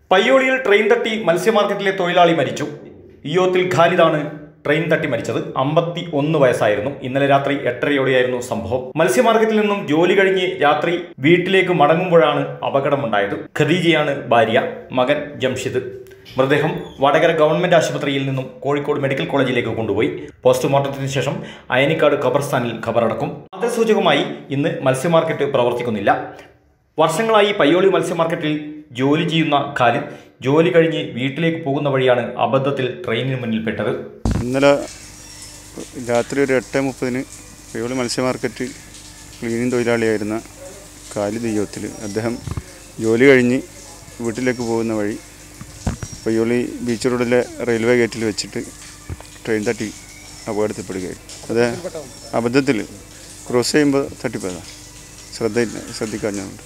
പയ്യോളിയിൽ train തട്ടി മത്സ്യമാർക്കറ്റിലെ തൊഴിലാളി മരിച്ചു ഇയോത്തിൽ ഖാലിദാണ് ട്രെയിൻ തട്ടി മരിച്ചത് അമ്പത്തി ഒന്ന് വയസ്സായിരുന്നു ഇന്നലെ രാത്രി എട്ടരയോടെയായിരുന്നു സംഭവം മത്സ്യമാർക്കറ്റിൽ നിന്നും ജോലി കഴിഞ്ഞ് രാത്രി വീട്ടിലേക്ക് മടങ്ങുമ്പോഴാണ് അപകടമുണ്ടായത് ഖദീജയാണ് ഭാര്യ മകൻ ജംഷിദ് മൃതദേഹം വടകര ഗവൺമെന്റ് ആശുപത്രിയിൽ നിന്നും കോഴിക്കോട് മെഡിക്കൽ കോളേജിലേക്ക് കൊണ്ടുപോയി പോസ്റ്റ്മോർട്ടത്തിന് ശേഷം അയനിക്കാട് ഖബർസ്ഥാനിൽ ഖബറടക്കും സൂചകമായി ഇന്ന് മത്സ്യമാർക്കറ്റ് പ്രവർത്തിക്കുന്നില്ല വർഷങ്ങളായി പയ്യോളി മത്സ്യമാർക്കറ്റിൽ ജോലി ചെയ്യുന്ന ഖാലിദ് ജോലി കഴിഞ്ഞ് വീട്ടിലേക്ക് പോകുന്ന വഴിയാണ് അബദ്ധത്തിൽ ട്രെയിനിന് മുന്നിൽപ്പെട്ടത് ഇന്നലെ രാത്രി ഒരു എട്ട് മുപ്പതിന് പയ്യോളി മത്സ്യ മാർക്കറ്റ് ക്ലീനിങ് തൊഴിലാളിയായിരുന്ന കാലി ദെയ്യത്തിൽ അദ്ദേഹം ജോലി കഴിഞ്ഞ് വീട്ടിലേക്ക് പോകുന്ന വഴി പയ്യോളി ബീച്ച് റോഡിലെ റെയിൽവേ ഗേറ്റിൽ വെച്ചിട്ട് ട്രെയിൻ തട്ടി അപകടത്തിൽപ്പെടുകയായി അത് അബദ്ധത്തിൽ ക്രോസ് ചെയ്യുമ്പോൾ തട്ടിപ്പോയതാണ് ശ്രദ്ധ ശ്രദ്ധിക്കാഞ്ഞതുകൊണ്ട്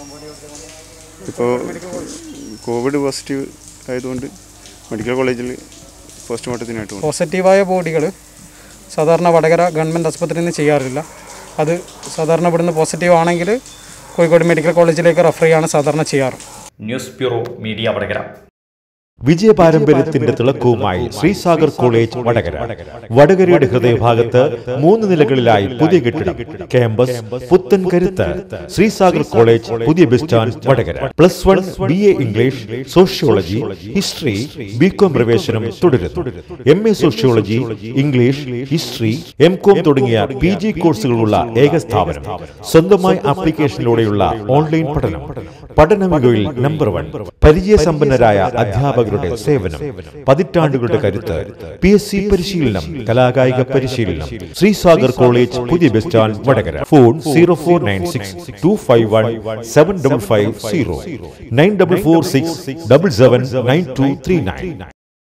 ഇപ്പോൾ കോവിഡ് പോസിറ്റീവ് ആയതുകൊണ്ട് മെഡിക്കൽ കോളേജിൽ പോസ്റ്റ്മോർട്ടത്തിനായിട്ട് കൊണ്ടു പോസിറ്റീവായ ബോഡികൾ സാധാരണ വടകര ഗവൺമെൻറ് ആസ്പത്രിയിൽ നിന്ന് ചെയ്യാറില്ല അത് സാധാരണ ഇവിടുന്ന് പോസിറ്റീവ് ആണെങ്കിൽ കോഴിക്കോട് മെഡിക്കൽ കോളേജിലേക്ക് റെഫർ ചെയ്യാണ് സാധാരണ ചെയ്യാറ് ന്യൂസ് ബ്യൂറോ മീഡിയ വടകര വിജയപാരമ്പര്യത്തിന്റെ തിളക്കവുമായി ശ്രീസാഗർ കോളേജ് വടകര വടകരയുടെ ഹൃദയഭാഗത്ത് മൂന്ന് നിലകളിലായി പുതിയ കെട്ടിടം ക്യാമ്പസ് പുത്തൻ കരുത്ത് ശ്രീസാഗർ കോളേജ് പുതിയ bus stand Vadakara plus one B A English sociology history B com പ്രവേശനം തുടരുന്നു M A sociology English history M com തുടങ്ങിയ പി ജി കോഴ്സുകളുള്ള ഏക സ്ഥാപനം സ്വന്തമായി ആപ്ലിക്കേഷനിലൂടെയുള്ള ഓൺലൈൻ പഠനം പഠനമികവിൽ നമ്പർ വൺ പരിചയസമ്പന്നരായ അധ്യാപകരുടെ സേവനം പതിറ്റാണ്ടുകളുടെ കരുത്ത് പി എസ് സി പരിശീലനം കലാകായിക പരിശീലനം ശ്രീസാഗർ കോളേജ് പുതിയ bus stand Vadakara phone zero four nine six two five one seven double five zero nine double four six double seven nine two three nine